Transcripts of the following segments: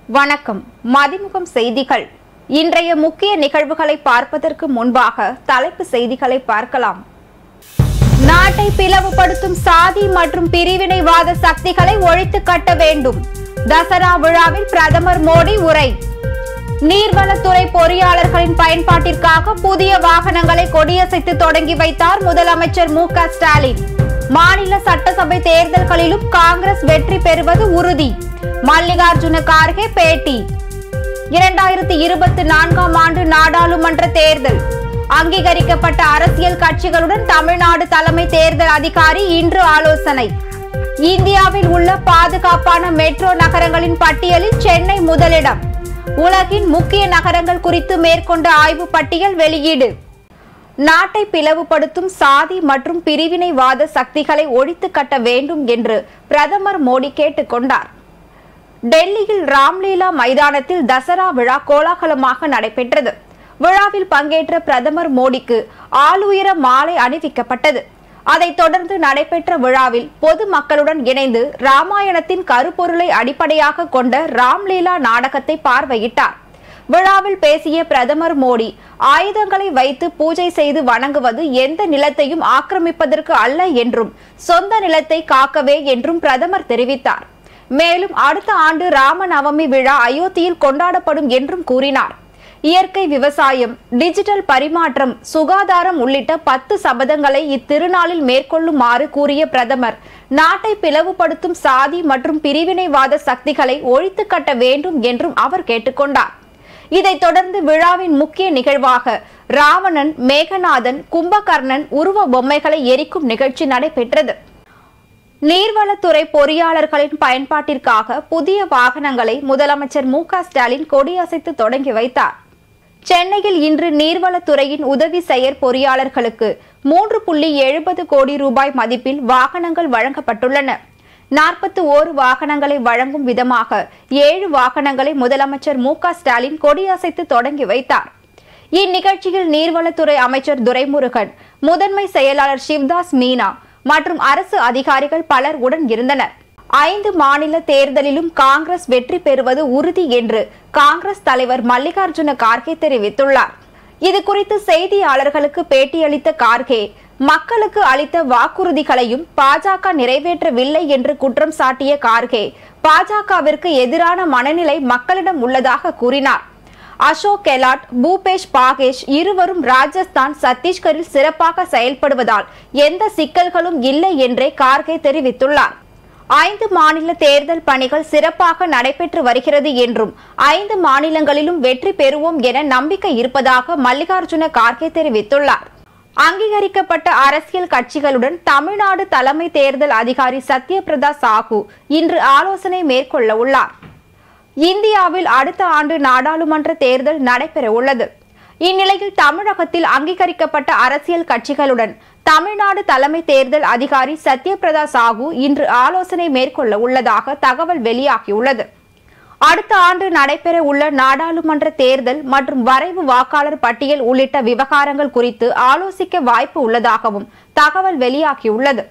வணக்கம் மதிமுகம் செய்திகள் இன்றைய முக்கிய நிகழ்வுகளை பார்ப்பதற்கு முன்பாக தலைப்பு செய்திகளை பார்க்கலாம் நாட்டை பிளவுபடுத்தும் சாதி மற்றும் பிரிவினைவாத சக்திகளை ஒழித்து கட்ட வேண்டும் தசரா விழாவில் பிரதமர் மோடி உரை நீர்வளத்துறை பொறியாளர்களின் பயன்பாட்டிற்காக புதிய வாகனங்களை கொடியசைத்து தொடங்கி வைத்தார் முதலமைச்சர் மு க ஸ்டாலின் மாநில சட்டசபை தேர்தல்களிலும் காங்கிரஸ் வெற்றி பெறுவது உறுதி மல்லிகார்ஜுன கார்கே பேட்டி இரண்டாயிரத்தி இருபத்தி நான்காம் ஆண்டு நாடாளுமன்ற தேர்தல் அங்கீகரிக்கப்பட்ட அரசியல் கட்சிகளுடன் தமிழ்நாடு தலைமை தேர்தல் அதிகாரி இன்று ஆலோசனை இந்தியாவில் உள்ள பாதுகாப்பான மெட்ரோ நகரங்களின் பட்டியலில் சென்னை முதலிடம் உலகின் முக்கிய நகரங்கள் குறித்து மேற்கொண்ட ஆய்வு பட்டியல் வெளியீடு நாட்டை பிளவுபடுத்தும் சாதி மற்றும் பிரிவினைவாத சக்திகளை ஒழித்து கட்ட வேண்டும் என்று பிரதமர் மோடி கேட்டுக்கொண்டார் டெல்லியில் ராம்லீலா மைதானத்தில் தசரா விழா கோலாகலமாக நடைபெற்றது விழாவில் பங்கேற்ற பிரதமர் மோடிக்கு ஆளுயர மாலை அணிவிக்கப்பட்டது அதைத் தொடர்ந்து நடைபெற்ற விழாவில் பொதுமக்களுடன் இணைந்து ராமாயணத்தின் கருப்பொருளை அடிப்படையாக கொண்ட ராம்லீலா நாடகத்தை பார்வையிட்டார் விழாவில் பேசிய பிரதமர் மோடி ஆயுதங்களை வைத்து பூஜை செய்து வணங்குவது எந்த நிலத்தையும் ஆக்கிரமிப்பதற்கு அல்ல என்றும் சொந்த நிலத்தை காக்கவே என்றும் பிரதமர் தெரிவித்தார் மேலும் அடுத்த ஆண்டு ராமநவமி விழா அயோத்தியில் கொண்டாடப்படும் என்றும் கூறினார் இயற்கை விவசாயம் டிஜிட்டல் பரிமாற்றம் சுகாதாரம் உள்ளிட்ட பத்து சபதங்களை இத்திருநாளில் மேற்கொள்ளுமாறு கூறிய பிரதமர் நாட்டை பிளவுபடுத்தும் சாதி மற்றும் பிரிவினைவாத சக்திகளை ஒழித்து கட்ட வேண்டும் என்றும் அவர் கேட்டுக்கொண்டார் இதைத் தொடர்ந்து விழாவின் முக்கிய நிகழ்வாக ராவணன் மேகநாதன் கும்பகர்ணன் உருவ பொம்மைகளை எரிக்கும் நிகழ்ச்சி நடைபெற்றது நீர்வளத்துறை பொறியாளர்களின் பயன்பாட்டிற்காக புதிய வாகனங்களை முதலமைச்சர் மு க ஸ்டாலின் கொடியசைத்து தொடங்கி வைத்தார் சென்னையில் இன்று நீர்வளத்துறையின் உதவி செயற் பொறியாளர்களுக்கு மூன்று புள்ளி எழுபது கோடி ரூபாய் மதிப்பில் வாகனங்கள் வழங்கப்பட்டுள்ளன நாற்பத்தி ஓரு வாகனங்களை வழங்கும் விதமாக ஏழு வாகனங்களை முதலமைச்சர் மு க ஸ்டாலின் கொடியசைத்து தொடங்கி வைத்தார் இந்நிகழ்ச்சியில் நீர்வளத்துறை அமைச்சர் துரைமுருகன் முதன்மை செயலாளர் சிவ்தாஸ் மீனா மற்றும் அரசு அதிகாரிகள் பலர் உடன் இருந்தனர் ஐந்து மாநில தேர்தலிலும் காங்கிரஸ் வெற்றி பெறுவது உறுதி என்று காங்கிரஸ் தலைவர் மல்லிகார்ஜுன கார்கே தெரிவித்துள்ளார் இது குறித்து செய்தியாளர்களுக்கு பேட்டியளித்த கார்கே மக்களுக்கு அளித்த வாக்குறுதிகளையும் பாஜக நிறைவேற்றவில்லை என்று குற்றம் சாட்டிய கார்கே பாஜகவிற்கு எதிரான மனநிலை மக்களிடம் உள்ளதாக கூறினார் அசோக் கெலாட் பூபேஷ் பாகேஷ் இருவரும் ராஜஸ்தான் சத்தீஸ்கரில் சிறப்பாக செயல்படுவதால் எந்த சிக்கல்களும் இல்லை என்றே கார்கே தெரிவித்துள்ளார் ஐந்து மாநில தேர்தல் பணிகள் சிறப்பாக நடைபெற்று வருகிறது என்றும் ஐந்து மாநிலங்களிலும் வெற்றி பெறுவோம் என நம்பிக்கை இருப்பதாக மல்லிகார்ஜுன கார்கே தெரிவித்துள்ளார் அங்கீகரிக்கப்பட்ட அரசியல் கட்சிகளுடன் தமிழ்நாடு தலைமை தேர்தல் அதிகாரி சத்யபிரதா சாஹூ இன்று ஆலோசனை மேற்கொள்ள உள்ளார் இந்தியாவில் அடுத்த ஆண்டு நாடாளுமன்ற தேர்தல் நடைபெற உள்ளது இந்நிலையில் தமிழகத்தில் அங்கீகரிக்கப்பட்ட அரசியல் கட்சிகளுடன் தமிழ்நாடு தலைமை தேர்தல் அதிகாரி சத்யபிரதா சாஹூ இன்று ஆலோசனை மேற்கொள்ள உள்ளதாக தகவல் வெளியாகியுள்ளது அடுத்த ஆண்டு நடைபெற உள்ள நாடாளுமன்ற தேர்தல் மற்றும் வரைவு வாக்காளர் பட்டியல் உள்ளிட்ட விவகாரங்கள் குறித்து ஆலோசிக்க வாய்ப்பு உள்ளதாகவும் தகவல் வெளியாகியுள்ளது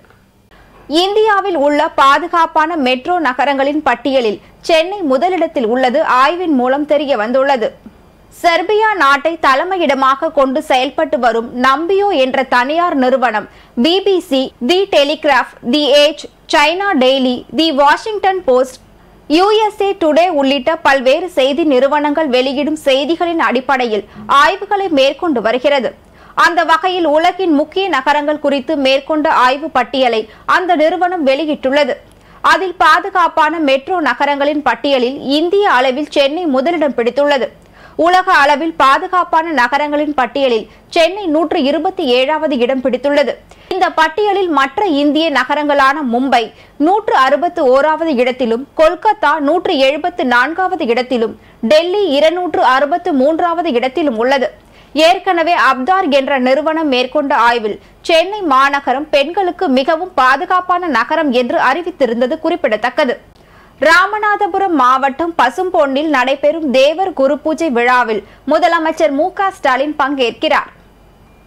இந்தியாவில் உள்ள பாதுகாப்பான மெட்ரோ நகரங்களின் பட்டியலில் சென்னை முதலிடத்தில் உள்ளது ஆய்வின் மூலம் தெரிய வந்துள்ளது செர்பியா நாட்டை தலைமையிடமாக கொண்டு செயல்பட்டு வரும் நம்பியோ என்ற தனியார் நிறுவனம் BBC the Telegraph the Age China Daily the Washington Post USA Today உள்ளிட்ட பல்வேறு செய்தி நிறுவனங்கள் வெளியிடும் செய்திகளின் அடிப்படையில் ஆய்வுகளை மேற்கொண்டு வருகிறது அந்த வகையில் உலகின் முக்கிய நகரங்கள் குறித்து மேற்கொண்ட ஆய்வு பட்டியலை அந்த நிறுவனம் வெளியிட்டுள்ளது அதில் பாதுகாப்பான மெட்ரோ நகரங்களின் பட்டியலில் இந்திய அளவில் சென்னை முதலிடம் பிடித்துள்ளது உலக அளவில் பாதுகாப்பான நகரங்களின் பட்டியலில் சென்னை நூற்று இருபத்தி ஏழாவது இடம் பிடித்துள்ளது இந்த பட்டியலில் மற்ற இந்திய நகரங்களான மும்பை நூற்று அறுபத்து ஓராவது இடத்திலும் கொல்கத்தா நூற்று எழுபத்து நான்காவது இடத்திலும் டெல்லி இருநூற்று அறுபத்து மூன்றாவது இடத்திலும் உள்ளது ஏற்கனவே அப்தார் என்ற நிறுவனம் மேற்கொண்ட ஆய்வில் சென்னை மாநகரம் பெண்களுக்கு மிகவும் பாதுகாப்பான நகரம் என்று அறிவித்திருந்தது குறிப்பிடத்தக்கது ராமநாதபுரம் மாவட்டம் பசும்பொன்னில் நடைபெறும் தேவர் குரு பூஜை விழாவில் முதலமைச்சர் மு க ஸ்டாலின் பங்கேற்கிறார்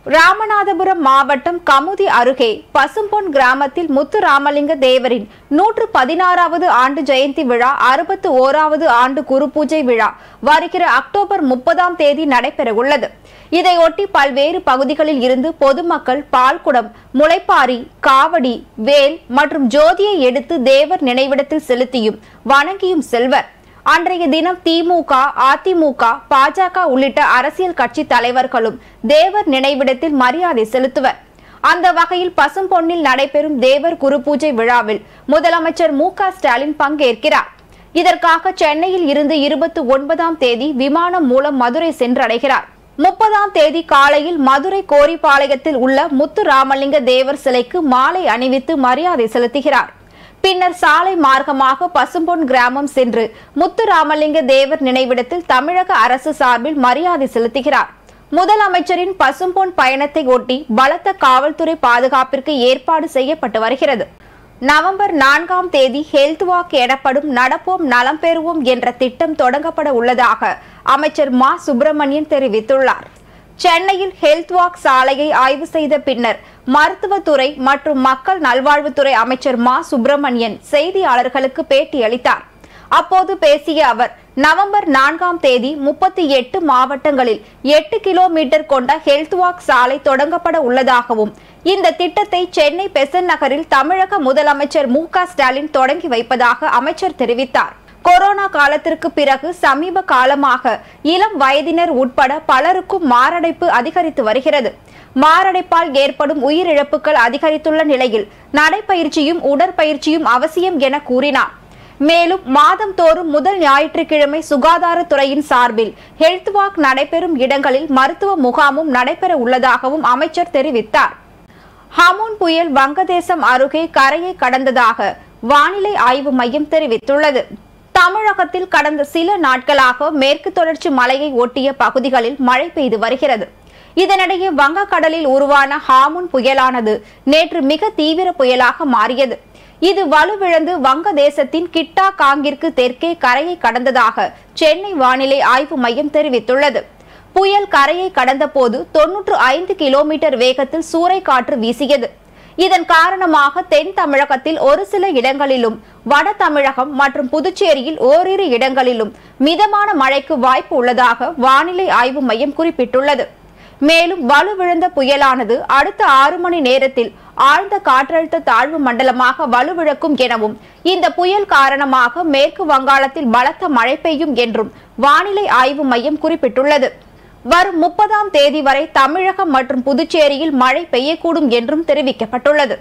ராமநாதபுரம் மாவட்டம் கமுதி அருகே பசும்பொன் கிராமத்தில் முத்து ராமலிங்க தேவரின் நூற்று பதினாறாவது ஆண்டு ஜெயந்தி விழா அறுபத்து ஓராவது ஆண்டு குரு பூஜை விழா வருகிற அக்டோபர் முப்பதாம் தேதி நடைபெறவுள்ளது இதையொட்டி பல்வேறு பகுதிகளில் இருந்து பொதுமக்கள் பால்குடம் முளைப்பாரி காவடி வேல் மற்றும் ஜோதியை எடுத்து தேவர் நினைவிடத்தில் செலுத்தியும் வணங்கியும் செல்வர் அன்றைய தினம் திமுக அதிமுக பாஜக உள்ளிட்ட அரசியல் கட்சி தலைவர்களும் தேவர் நினைவிடத்தில் மரியாதை செலுத்துவர் அந்த வகையில் பசும்பொன்னில் நடைபெறும் தேவர் குரு பூஜை விழாவில் முதலமைச்சர் மு க ஸ்டாலின் பங்கேற்கிறார் இதற்காக சென்னையில் இருந்து இருபத்தி ஒன்பதாம் தேதி விமானம் மூலம் மதுரை சென்றடைகிறார் முப்பதாம் தேதி காலையில் மதுரை கோரிப்பாளையத்தில் உள்ள முத்து ராமலிங்க தேவர் சிலைக்கு மாலை அணிவித்து மரியாதை செலுத்துகிறார் பின்னர் சாலை மார்க்கமாக பசும்பொன் கிராமம் சென்று முத்து ராமலிங்க தேவர் நினைவிடத்தில் தமிழக அரசு சார்பில் மரியாதை செலுத்துகிறார் முதலமைச்சரின் பசும்பொன் பயணத்தை ஒட்டி பலத்த காவல்துறை பாதுகாப்பிற்கு ஏற்பாடு செய்யப்பட்டு வருகிறது நவம்பர் நான்காம் தேதி ஹெல்த் வாக் எனப்படும் நடப்போம் நலம் பெறுவோம் என்ற திட்டம் தொடங்கப்பட உள்ளதாக அமைச்சர் மா சுப்பிரமணியன் தெரிவித்துள்ளார் சென்னையில் ஹெல்த் வாக் சாலையை ஆய்வு செய்த பின்னர் மருத்துவத்துறை மற்றும் மக்கள் நல்வாழ்வுத்துறை அமைச்சர் மா சுப்பிரமணியன் செய்தியாளர்களுக்கு பேட்டியளித்தார் அப்போது பேசிய அவர் நவம்பர் நான்காம் தேதி முப்பத்தி எட்டு மாவட்டங்களில் எட்டு கிலோமீட்டர் கொண்ட ஹெல்த் வாக் சாலை தொடங்கப்பட உள்ளதாகவும் இந்த திட்டத்தை சென்னை பெசன் நகரில் தமிழக முதலமைச்சர் மு க ஸ்டாலின் தொடங்கி வைப்பதாக அமைச்சர் தெரிவித்தார் கொரோனா காலத்திற்கு பிறகு சமீப காலமாக இளம் வயதினர் உட்பட பலருக்கும் மாரடைப்பு அதிகரித்து வருகிறது மாரடைப்பால் ஏற்படும் உயிரிழப்புகள் அதிகரித்துள்ள நிலையில் நடைப்பயிற்சியும் உடற்பயிற்சியும் அவசியம் என கூறினார் மேலும் மாதம் தோறும் முதல் ஞாயிற்றுக்கிழமை சுகாதாரத்துறையின் சார்பில் ஹெல்த் வாக் நடைபெறும் இடங்களில் மருத்துவ முகாமும் நடைபெற உள்ளதாகவும் அமைச்சர் தெரிவித்தார் ஹமூன் புயல் வங்கதேசம் அருகே கரையை கடந்ததாக வானிலை ஆய்வு மையம் தெரிவித்துள்ளது தமிழகத்தில் கடந்த சில நாட்களாக மேற்கு தொடர்ச்சி மலையை ஒட்டிய பகுதிகளில் மழை பெய்து வருகிறது இதனிடையே வங்கக்கடலில் உருவான ஹாமுன் புயலானது நேற்று மிக தீவிர புயலாக மாறியது இது வலுவிழந்து வங்கதேசத்தின் கிட்டா காங்கிற்கு தெற்கே கரையை கடந்ததாக சென்னை வானிலை ஆய்வு மையம் தெரிவித்துள்ளது புயல் கரையை கடந்தபோது தொன்னூற்று ஐந்து கிலோமீட்டர் வேகத்தில் சூறைக்காற்று வீசியது இதன் காரணமாக தென் தமிழகத்தில் ஒரு சில இடங்களிலும் வட தமிழகம் மற்றும் புதுச்சேரியில் ஓரிரு இடங்களிலும் மிதமான மழைக்கு வாய்ப்பு உள்ளதாக வானிலை ஆய்வு மையம் குறிப்பிட்டுள்ளது மேலும் வலுவிழந்த புயலானது அடுத்த ஆறு மணி நேரத்தில் ஆழ்ந்த காற்றழுத்த தாழ்வு மண்டலமாக வலுவிழக்கும் எனவும் இந்த புயல் காரணமாக மேற்கு வங்காளத்தில் பலத்த மழை பெய்யும் என்றும் வானிலை ஆய்வு மையம் குறிப்பிட்டுள்ளது வரும் முப்பதாம் தேதி வரை தமிழகம் மற்றும் புதுச்சேரியில் மழை பெய்யக்கூடும் என்றும் தெரிவிக்கப்பட்டுள்ளது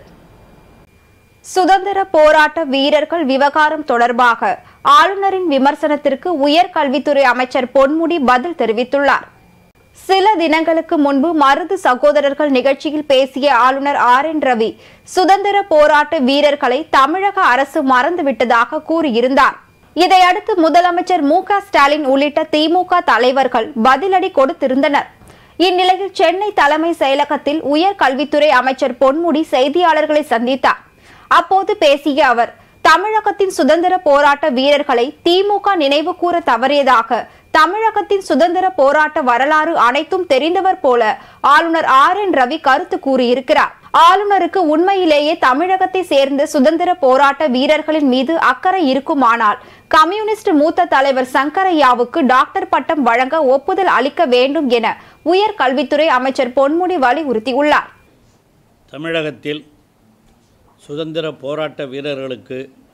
சுதந்திர போராட்ட வீரர்கள் விவகாரம் தொடர்பாக ஆளுநரின் விமர்சனத்திற்கு உயர்கல்வித்துறை அமைச்சர் பொன்முடி பதில் தெரிவித்துள்ளார் சில தினங்களுக்கு முன்பு மருது சகோதரர்கள் நிகழ்ச்சியில் பேசிய ஆளுநர் ஆர் என் ரவி சுதந்திர போராட்ட வீரர்களை தமிழக அரசு மறந்துவிட்டதாக கூறியிருந்தார் இதையடுத்து முதலமைச்சர் மு க ஸ்டாலின் உள்ளிட்ட திமுக தலைவர்கள் பதிலடி கொடுத்திருந்தனர் இந்நிலையில் சென்னை தலைமை செயலகத்தில் உயர்கல்வித்துறை அமைச்சர் பொன்முடி செய்தியாளர்களை சந்தித்தார் அப்போது பேசிய அவர் தமிழகத்தின் சுதந்திர போராட்ட வீரர்களை திமுக நினைவு கூற தவறியதாக தமிழகத்தின் சுதந்திர போராட்ட வரலாறு அனைத்தும் தெரிந்தவர் போல ஆளுநர் ஆர் என் ரவி கருத்து கூறியிருக்கிறார் ஆளுநருக்கு உண்மையிலேயே தமிழகத்தை சேர்ந்த சுதந்திர போராட்ட வீரர்களின் மீது அக்கறை இருக்குமானால் கம்யூனிஸ்ட் மூத்த தலைவர் சங்கரையாவுக்கு டாக்டர் பட்டம் வழங்க ஒப்புதல் அளிக்க வேண்டும் என உயர்கல்வித்துறை அமைச்சர் பொன்முடி வலியுறுத்தியுள்ளார் தமிழகத்தில் சுதந்திர போராட்ட வீரர்களுக்கு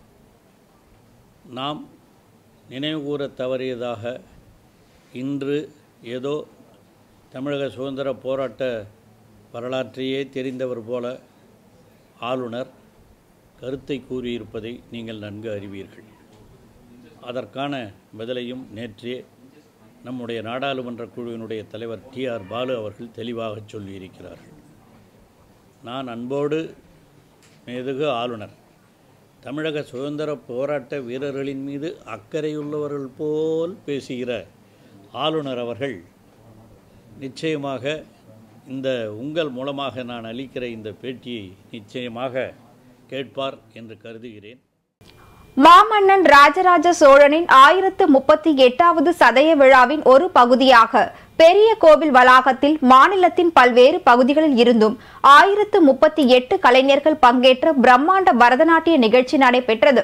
நாம் நினைவுகூர தவறியதாக இன்று ஏதோ தமிழக சுதந்திர போராட்ட வரலாற்றையே தெரிந்தவர் போல ஆளுநர் கருத்தை கூறியிருப்பதை நீங்கள் நன்கு அறிவீர்கள் அதற்கான பதிலையும் நேற்றே நம்முடைய நாடாளுமன்ற குழுவினுடைய தலைவர் டி ஆர் பாலு அவர்கள் தெளிவாக சொல்லியிருக்கிறார்கள் நான் அன்போடு மேதகு ஆளுநர் தமிழக சுதந்திர போராட்ட வீரர்களின் மீது அக்கறையுள்ளவர்கள் போல் பேசுகிற ஆளுநர் அவர்கள் நிச்சயமாக இந்த உங்கள் மூலமாக நான் அளிக்கிற இந்த பேட்டியை நிச்சயமாக கேட்பார் என்று கருதுகிறேன் மாமன்னன் ராஜராஜ சோழனின் ஆயிரத்து முப்பத்தி எட்டாவது சதய விழாவின் ஒரு பகுதியாக பெரிய கோவில் வளாகத்தில் மாநிலத்தின் பல்வேறு பகுதிகளில் இருந்தும் ஆயிரத்து முப்பத்தி எட்டு கலைஞர்கள் பங்கேற்ற பிரம்மாண்ட பரதநாட்டிய நிகழ்ச்சி நடைபெற்றது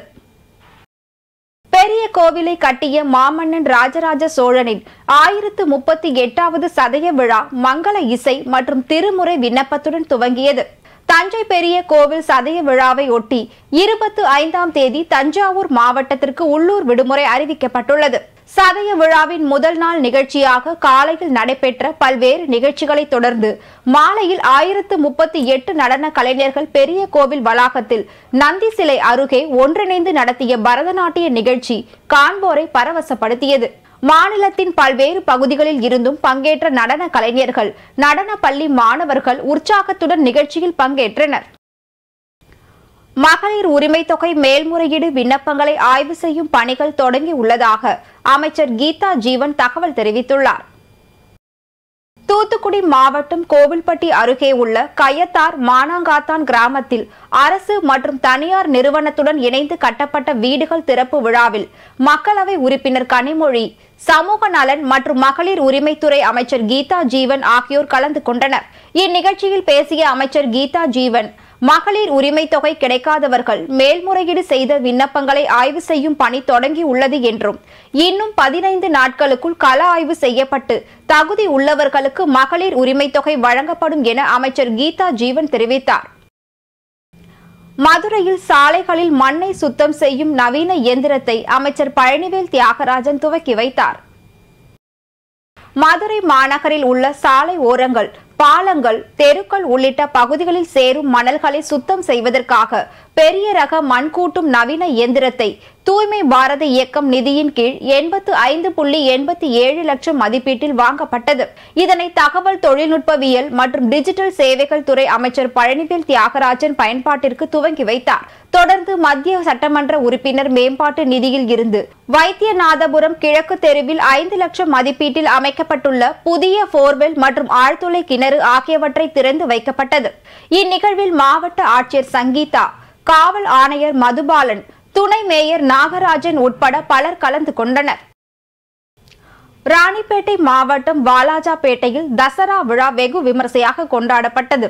பெரிய கோவிலை கட்டிய மாமன்னன் ராஜராஜ சோழனின் ஆயிரத்து முப்பத்தி எட்டாவது சதய விழா மங்கள இசை மற்றும் திருமுறை விண்ணப்பத்துடன் துவங்கியது தஞ்சை பெரிய கோவில் சதய விழாவை ஒட்டி இருபத்து ஐந்தாம் தேதி தஞ்சாவூர் மாவட்டத்திற்கு உள்ளூர் விடுமுறை அறிவிக்கப்பட்டுள்ளது சதய விழாவின் முதல் நாள் நிகழ்ச்சியாக காலையில் நடைபெற்ற பல்வேறு நிகழ்ச்சிகளை தொடர்ந்து மாலையில் ஆயிரத்து முப்பத்தி எட்டு நடன கலைஞர்கள் பெரிய கோவில் வளாகத்தில் நந்தி சிலை அருகே ஒன்றிணைந்து நடத்திய பரதநாட்டிய நிகழ்ச்சி காண்போரை பரவசப்படுத்தியது மாநிலத்தின் பல்வேறு பகுதிகளில் இருந்தும் பங்கேற்ற நடன கலைஞர்கள் நடன பள்ளி மாணவர்கள் உற்சாகத்துடன் நிகழ்ச்சியில் பங்கேற்றனர் மகளிர் உரிமை தொகை மேல்முறையீடு விண்ணப்பங்களை ஆய்வு செய்யும் பணிகள் தொடங்கி உள்ளதாக அமைச்சர் கீதா ஜீவன் தகவல் தெரிவித்துள்ளார் தூத்துக்குடி மாவட்டம் கோவில்பட்டி அருகே உள்ள கயத்தார் மானாங்காத்தான் கிராமத்தில் அரசு மற்றும் தனியார் நிறுவனத்துடன் இணைந்து கட்டப்பட்ட வீடுகள் திறப்பு விழாவில் மக்களவை உறுப்பினர் கனிமொழி சமூக நலன் மற்றும் மகளிர் உரிமைத்துறை அமைச்சர் கீதா ஜீவன் ஆகியோர் கலந்து கொண்டனர் இந்நிகழ்ச்சியில் பேசிய அமைச்சர் கீதா ஜீவன் மகளிர் உரிமை தொகை கிடைக்காதவர்கள் மேல்முறையீடு செய்த விண்ணப்பங்களை ஆய்வு செய்யும் பணி தொடங்கி உள்ளது என்றும் இன்னும் பதினைந்து நாட்களுக்குள் கள ஆய்வு செய்யப்பட்டு தகுதி உள்ளவர்களுக்கு மகளிர் உரிமை தொகை வழங்கப்படும் என அமைச்சர் கீதா ஜீவன் தெரிவித்தார் மதுரையில் சாலைகளில் மண்ணை சுத்தம் செய்யும் நவீன இயந்திரத்தை அமைச்சர் பழனிவேல் தியாகராஜன் துவக்கி வைத்தார் மதுரை மாநகரில் உள்ள சாலை ஓரங்கள் பாலங்கள் தெருக்கள் உள்ளிட்ட பகுதிகளில் சேரும் மணல்களை சுத்தம் செய்வதற்காக பெரிய ரக மண் கூட்டும் நவீன இயந்திரத்தை தூய்மை பாரத இயக்கம் நிதியின் கீழ் எண்பத்து ஐந்து புள்ளி எண்பத்தி ஏழு லட்சம் மதிப்பீட்டில் வாங்கப்பட்டது இதனை தகவல் தொழில்நுட்பவியல் மற்றும் டிஜிட்டல் சேவைகள் துறை அமைச்சர் பழனிவேல் தியாகராஜன் பயன்பாட்டிற்கு துவங்கி வைத்தார் தொடர்ந்து மத்திய சட்டமன்ற உறுப்பினர் மேம்பாட்டு நிதியில் இருந்து வைத்தியநாதபுரம் கிழக்கு தெருவில் ஐந்து லட்சம் மதிப்பீட்டில் அமைக்கப்பட்டுள்ள புதிய போர்வெல் மற்றும் ஆழ்துளை கிணறு ஆகியவற்றை திறந்து வைக்கப்பட்டது இந்நிகழ்வில் மாவட்ட ஆட்சியர் சங்கீதா காவல் ஆணையர் மதுபாலன் துணை மேயர் நாகராஜன் உட்பட பலர் கலந்து கொண்டனர் ராணிப்பேட்டை மாவட்டம் வாலாஜாபேட்டையில் தசரா விழா வெகு விமர்சையாக கொண்டாடப்பட்டது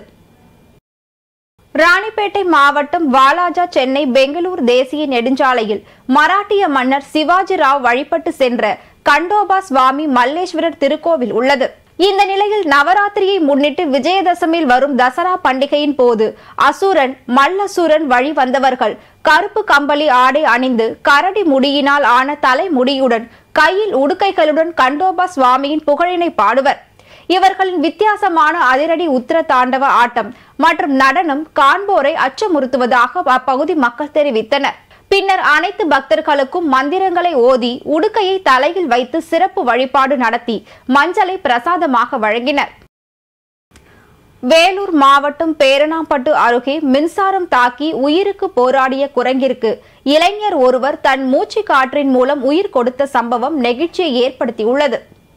ராணிப்பேட்டை மாவட்டம் வாலாஜா சென்னை பெங்களூர் தேசிய நெடுஞ்சாலையில் மராட்டிய மன்னர் சிவாஜி ராவ் வழிபட்டு சென்ற கண்டோபா சுவாமி மல்லேஸ்வரர் திருக்கோவில் உள்ளது இந்த நிலையில் நவராத்திரியை முன்னிட்டு விஜயதசமியில் வரும் தசரா பண்டிகையின் போது அசுரன் மல்லசுரன் வழி வந்தவர்கள் கருப்பு கம்பளி ஆடை அணிந்து கரடி முடியினால் ஆன தலைமுடியுடன் கையில் உடுக்கைகளுடன் கண்டோபா சுவாமியின் புகழினை பாடுவர் இவர்களின் வித்தியாசமான அதிரடி உத்திர தாண்டவ ஆட்டம் மற்றும் நடனம் காண்போரை அச்சமுறுத்துவதாக அப்பகுதி மக்கள் தெரிவித்தனர் பின்னர் அனைத்து பக்தர்களுக்கும் மந்திரங்களை ஓதி உடுக்கையை தலையில் வைத்து சிறப்பு வழிபாடு நடத்தி மஞ்சளை பிரசாதமாக வழங்கினர் வேலூர் மாவட்டம் பேரணாம்பட்டு அருகே மின்சாரம் தாக்கி உயிருக்கு போராடிய குரங்கிற்கு இளைஞர் ஒருவர் தன் மூச்சு காற்றின் மூலம் உயிர் கொடுத்த சம்பவம் நெகிழ்ச்சியை ஏற்படுத்தியுள்ளது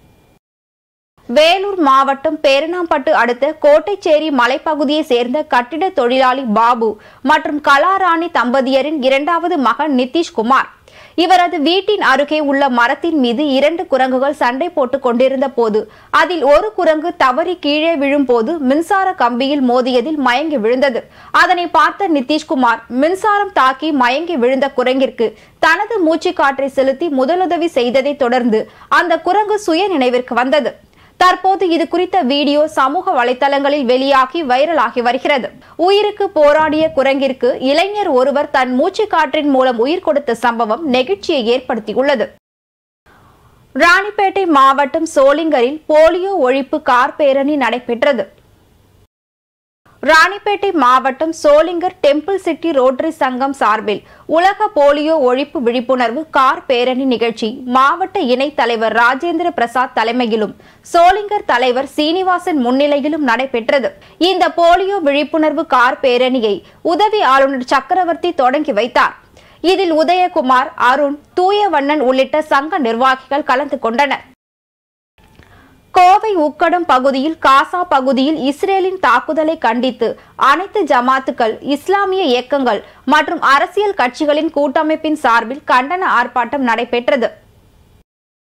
வேலூர் மாவட்டம் பேரணாம்பட்டு அடுத்த கோட்டைச்சேரி மலைப்பகுதியை சேர்ந்த கட்டிட தொழிலாளி பாபு மற்றும் கலாராணி தம்பதியரின் இரண்டாவது மகன் நிதிஷ்குமார் இவரது வீட்டின் அருகே உள்ள மரத்தின் மீது இரண்டு குரங்குகள் சண்டை போட்டுக் கொண்டிருந்த போது அதில் ஒரு குரங்கு தவறி கீழே விழும்போது மின்சார கம்பியில் மோதியதில் மயங்கி விழுந்தது அதனை பார்த்த நிதிஷ்குமார் மின்சாரம் தாக்கி மயங்கி விழுந்த குரங்கிற்கு தனது மூச்சுக்காற்றை செலுத்தி முதலுதவி செய்ததை தொடர்ந்து அந்த குரங்கு சுய நினைவிற்கு வந்தது தற்போது இது குறித்த வீடியோ சமூக வலைதளங்களில் வெளியாகி வைரலாகி வருகிறது உயிருக்கு போராடிய குரங்கிற்கு இளைஞர் ஒருவர் தன் மூச்சு காற்றின் மூலம் உயிர் கொடுத்த சம்பவம் நெகிழ்ச்சியை ஏற்படுத்தியுள்ளது ராணிப்பேட்டை மாவட்டம் சோளிங்கரில் போலியோ ஒழிப்பு கார் பேரணி நடைபெற்றது ராணிப்பேட்டை மாவட்டம் சோளிங்கர் டெம்பிள் சிட்டி ரோட்டரி சங்கம் சார்பில் உலக போலியோ ஒழிப்பு விழிப்புணர்வு கார் பேரணி நிகழ்ச்சி மாவட்ட இணைத் தலைவர் ராஜேந்திர பிரசாத் தலைமையிலும் சோளிங்கர் தலைவர் சீனிவாசன் முன்னிலையிலும் நடைபெற்றது இந்த போலியோ விழிப்புணர்வு கார் பேரணியை உதவி ஆளுநர் சக்கரவர்த்தி தொடங்கி வைத்தார் இதில் உதயகுமார் அருண் தூயவண்ணன் உள்ளிட்ட சங்க நிர்வாகிகள் கலந்து கொண்டனர் கோவை உக்கடம் பகுதியில் காசா பகுதியில் இஸ்ரேலின் தாக்குதலை கண்டித்து அனைத்து ஜமாத்துக்கள் இஸ்லாமிய இயக்கங்கள் மற்றும் அரசியல் கட்சிகளின் கூட்டமைப்பின் சார்பில் கண்டன ஆர்ப்பாட்டம் நடைபெற்றது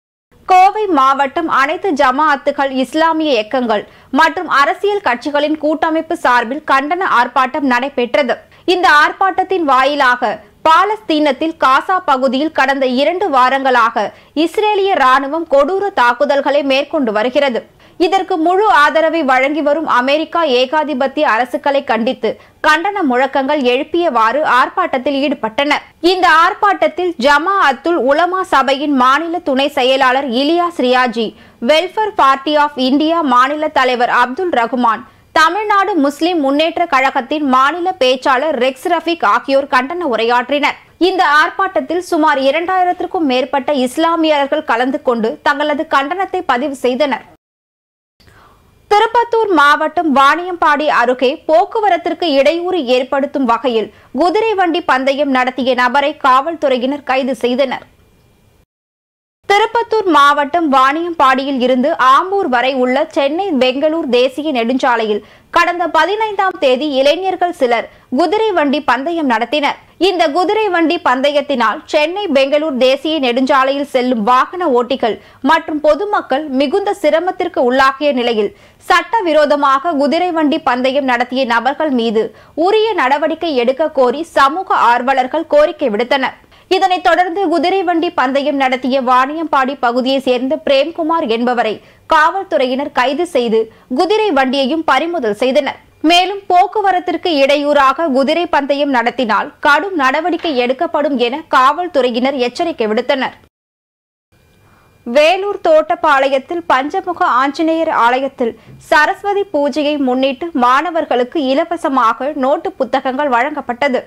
கோவை மாவட்டம் அனைத்து ஜமாஅத்துகள் இஸ்லாமிய இயக்கங்கள் மற்றும் அரசியல் கட்சிகளின் கூட்டமைப்பு சார்பில் கண்டன ஆர்ப்பாட்டம் நடைபெற்றது இந்த ஆர்ப்பாட்டத்தின் வாயிலாக பாலஸ்தீனத்தில் காசா பகுதியில் கடந்த இரண்டு வாரங்களாக இஸ்ரேலிய ராணுவம் கொடூர தாக்குதல்களை மேற்கொண்டு வருகிறது இதற்கு முழு ஆதரவை வழங்கி வரும் அமெரிக்கா ஏகாதிபத்திய அரசுகளை கண்டித்து கண்டன முழக்கங்கள் எழுப்பியவாறு ஆர்ப்பாட்டத்தில் ஈடுபட்டனர் இந்த ஆர்ப்பாட்டத்தில் ஜமா அத்துல் உலமா சபையின் மாநில துணை செயலாளர் Ilyas Riyaji Welfare Party of India மாநில தலைவர் அப்துல் ரகுமான் தமிழ்நாடு முஸ்லிம் முன்னேற்ற கழகத்தின் மாநில பேச்சாளர் ரெக்ஸ் ரஃபிக் ஆகியோர் கண்டன உரையாற்றினர் இந்த ஆர்ப்பாட்டத்தில் சுமார் இரண்டாயிரத்திற்கும் மேற்பட்ட இஸ்லாமியர்கள் கலந்து கொண்டு தங்களது கண்டனத்தை பதிவு செய்தனர் திருப்பத்தூர் மாவட்டம் வாணியம்பாடி அருகே போக்குவரத்திற்கு இடையூறு ஏற்படுத்தும் வகையில் குதிரை வண்டி பந்தயம் நடத்திய நபரை காவல்துறையினர் கைது செய்தனர் திருப்பத்தூர் மாவட்டம் வாணியம்பாடியில் இருந்து ஆம்பூர் வரை உள்ள சென்னை பெங்களூர் தேசிய நெடுஞ்சாலையில் கடந்த பதினைந்தாம் தேதி இளைஞர்கள் சிலர் குதிரை வண்டி பந்தயம் நடத்தினர் இந்த குதிரை வண்டி பந்தயத்தினால் சென்னை பெங்களூர் தேசிய நெடுஞ்சாலையில் செல்லும் வாகன ஓட்டிகள் மற்றும் பொதுமக்கள் மிகுந்த சிரமத்திற்கு உள்ளாகிய நிலையில் சட்டவிரோதமாக குதிரை வண்டி பந்தயம் நடத்திய நபர்கள் மீது உரிய நடவடிக்கை எடுக்க கோரி சமூக ஆர்வலர்கள் கோரிக்கை விடுத்தனர் இதனைத் தொடர்ந்து குதிரை வண்டி பந்தயம் நடத்திய வாணியம்பாடி பகுதியைச் சேர்ந்த பிரேம்குமார் என்பவரை காவல்துறையினர் கைது செய்து குதிரை வண்டியையும் பறிமுதல் செய்தனர் மேலும் போக்குவரத்திற்கு இடையூறாக குதிரை பந்தயம் நடத்தினால் கடும் நடவடிக்கை எடுக்கப்படும் என காவல்துறையினர் எச்சரிக்கை விடுத்தனர் வேலூர் தோட்டப்பாளையத்தில் பஞ்சமுக ஆஞ்சநேயர் ஆலயத்தில் சரஸ்வதி பூஜையை முன்னிட்டு மாணவர்களுக்கு இலவசமாக நோட்டு புத்தகங்கள் வழங்கப்பட்டது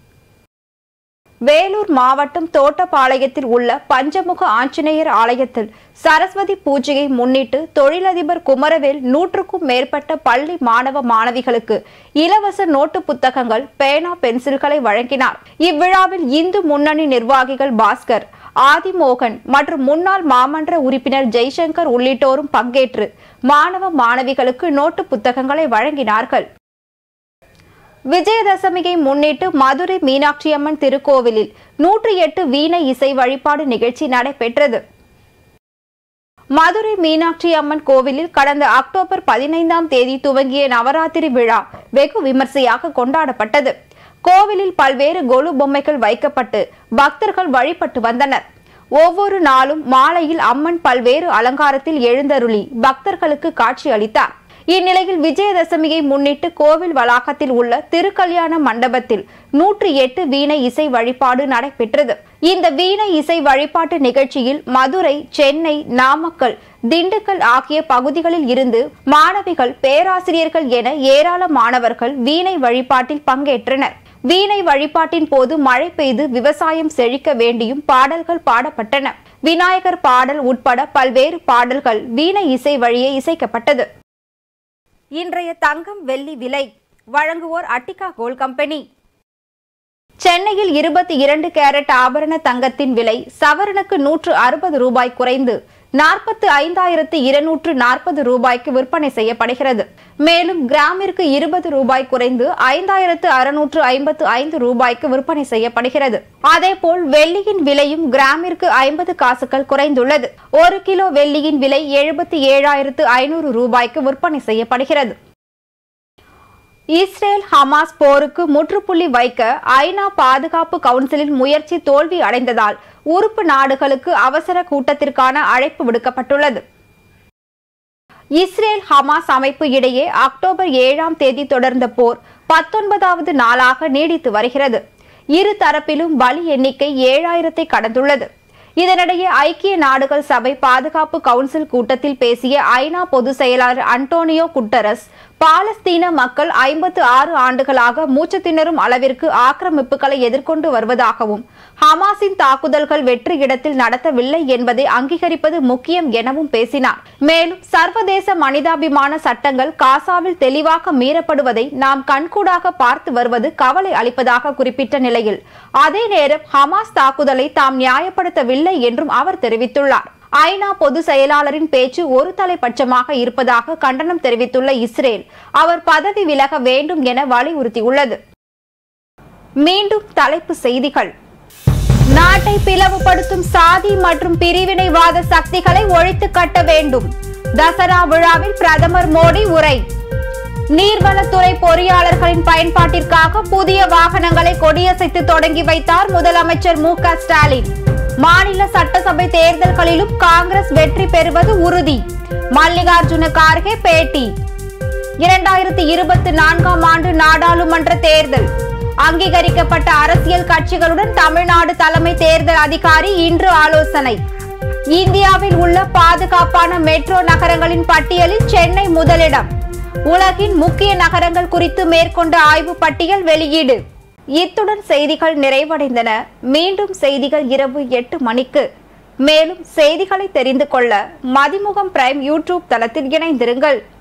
வேலூர் மாவட்டம் தோட்டப்பாளையத்தில் உள்ள பஞ்சமுக ஆஞ்சநேயர் ஆலயத்தில் சரஸ்வதி பூஜையை முன்னிட்டு தொழிலதிபர் குமரவேல் நூற்றுக்கும் மேற்பட்ட பள்ளி மாணவ மாணவிகளுக்கு இலவச நோட்டு புத்தகங்கள் பேனா பென்சில்களை வழங்கினார் இவ்விழாவில் இந்து முன்னணி நிர்வாகிகள் பாஸ்கர் ஆதிமோகன் மற்றும் முன்னாள் மாமன்ற உறுப்பினர் ஜெய்சங்கர் உள்ளிட்டோரும் பங்கேற்று மாணவ மாணவிகளுக்கு நோட்டு புத்தகங்களை வழங்கினார்கள் விஜயதசமியை முன்னிட்டு மதுரை மீனாட்சியம்மன் திருக்கோவிலில் நூற்றி எட்டு வீணை இசை வழிபாடு நிகழ்ச்சி நடைபெற்றது மதுரை மீனாட்சி அம்மன் கோவிலில் கடந்த அக்டோபர் பதினைந்தாம் தேதி துவங்கிய நவராத்திரி விழா வெகு விமர்சையாக கொண்டாடப்பட்டது கோவிலில் பல்வேறு கொலு பொம்மைகள் வைக்கப்பட்டு பக்தர்கள் வழிபட்டு வந்தனர் ஒவ்வொரு நாளும் மாலையில் அம்மன் பல்வேறு அலங்காரத்தில் எழுந்தருளி பக்தர்களுக்கு காட்சி அளித்தார் இந்நிலையில் விஜயதசமியை முன்னிட்டு கோவில் வளாகத்தில் உள்ள திருக்கல்யாண மண்டபத்தில் நூற்றி எட்டு வீணை இசை வழிபாடு நடைபெற்றது இந்த வீணை இசை வழிபாட்டு நிகழ்ச்சியில் மதுரை சென்னை நாமக்கல் திண்டுக்கல் ஆகிய பகுதிகளில் இருந்து மாணவிகள் பேராசிரியர்கள் என ஏராள மாணவர்கள் வீணை வழிபாட்டில் பங்கேற்றனர் வீணை வழிபாட்டின் போது மழை பெய்து விவசாயம் செழிக்க வேண்டியும் பாடல்கள் பாடப்பட்டன விநாயகர் பாடல் உட்பட பல்வேறு பாடல்கள் வீணை இசை வழியே இசைக்கப்பட்டது இன்றைய தங்கம் வெள்ளி விலை வழங்குவோர் அட்டிகா கோல்ட் கம்பெனி சென்னையில் இருபத்தி இரண்டு கேரட் ஆபரண தங்கத்தின் விலை சவரனுக்கு நூற்று அறுபது ரூபாய் குறைந்து நாற்பத்து ஐந்தாயிரத்து இருநூற்று நாற்பது ரூபாய்க்கு விற்பனை செய்யப்படுகிறது மேலும் கிராமிற்கு இருபது ரூபாய் குறைந்து ஐந்தாயிரத்து அறுநூற்று ஐம்பத்து ஐந்து ரூபாய்க்கு விற்பனை செய்யப்படுகிறது அதேபோல் வெள்ளியின் விலையும் கிராமிற்கு ஐம்பது காசுகள் குறைந்துள்ளது ஒரு கிலோ வெள்ளியின் விலை எழுபத்தி ஏழாயிரத்து ஐநூறு ரூபாய்க்கு விற்பனை செய்யப்படுகிறது இஸ்ரேல் ஹமாஸ் போருக்கு முற்றுப்புள்ளி வைக்க ஐநா பாதுகாப்பு கவுன்சிலின் முயற்சி தோல்வி அடைந்ததால் உறுப்பு நாடுகளுக்கு அவசர கூட்டத்திற்கான அழைப்பு விடுக்கப்பட்டுள்ளது இஸ்ரேல் ஹமாஸ் அமைப்பு இடையே அக்டோபர் ஏழாம் தேதி தொடர்ந்த போர் பத்தொன்பதாவது நாளாக நீடித்து வருகிறது இரு தரப்பிலும் பலி எண்ணிக்கை ஏழாயிரத்தை கடந்துள்ளது இதனிடையே ஐக்கிய நாடுகள் சபை பாதுகாப்பு கவுன்சில் கூட்டத்தில் பேசிய ஐநா பொதுச் செயலாளர் அன்டோனியோ குட்டரஸ் பாலஸ்தீன மக்கள் ஐம்பத்து ஆறு ஆண்டுகளாக மூச்சு திணறும் அளவிற்கு ஆக்கிரமிப்புகளை எதிர்கொண்டு வருவதாகவும் ஹமாஸின் தாக்குதல்கள் வெற்றி இடத்தில் நடத்தவில்லை என்பதை அங்கீகரிப்பது முக்கியம் எனவும் பேசினார் மேலும் சர்வதேச மனிதாபிமான சட்டங்கள் காசாவில் தெளிவாக மீறப்படுவதை நாம் கண்கூடாக பார்த்து வருவது கவலை அளிப்பதாக குறிப்பிட்ட நிலையில் அதே நேரம் ஹமாஸ் தாக்குதலை தாம் நியாயப்படுத்தவில்லை என்றும் அவர் தெரிவித்துள்ளார் ஐநா பொது செயலாளரின் பேச்சு ஒரு தலைப்பட்சமாக இருப்பதாக கண்டனம் தெரிவித்துள்ள இஸ்ரேல் அவர் பதவி விலக வேண்டும் என வலியுறுத்தியுள்ளது மீண்டும் தலைப்பு செய்திகள் நாட்டை பிளவுபடுத்தும் சாதி மற்றும் பிரிவினைவாத சக்திகளை ஒழித்து கட்ட வேண்டும் தசரா விழாவில் பிரதமர் மோடி உரை நீர்வளத்துறை பொறியாளர்களின் பயன்பாட்டிற்காக புதிய வாகனங்களை கொடியசைத்து தொடங்கி வைத்தார் முதலமைச்சர் மு க ஸ்டாலின் மாநில சட்டசபை தேர்தல்களிலும் காங்கிரஸ் வெற்றி பெறுவது உறுதி மல்லிகார்ஜுன கார்கே பேட்டி இரண்டாயிரத்தி இருபத்தி நான்காம் ஆண்டு நாடாளுமன்ற தேர்தல் அங்கீகரிக்கப்பட்ட அரசியல் கட்சிகளுடன் தமிழ்நாடு தலைமை தேர்தல் அதிகாரி இன்று ஆலோசனை இந்தியாவில் உள்ள பாதுகாப்பான மெட்ரோ நகரங்களின் பட்டியலில் சென்னை முதலிடம் உலகின் முக்கிய நகரங்கள் குறித்து மேற்கொண்ட ஆய்வு பட்டியல் வெளியீடு இத்துடன் செய்திகள் நிறைவடைந்தன மீண்டும் செய்திகள் இரவு எட்டு மணிக்கு மேலும் செய்திகளை தெரிந்து கொள்ள மதிமுகம் பிரைம் யூடியூப் தளத்தில் இணைந்திருங்கள்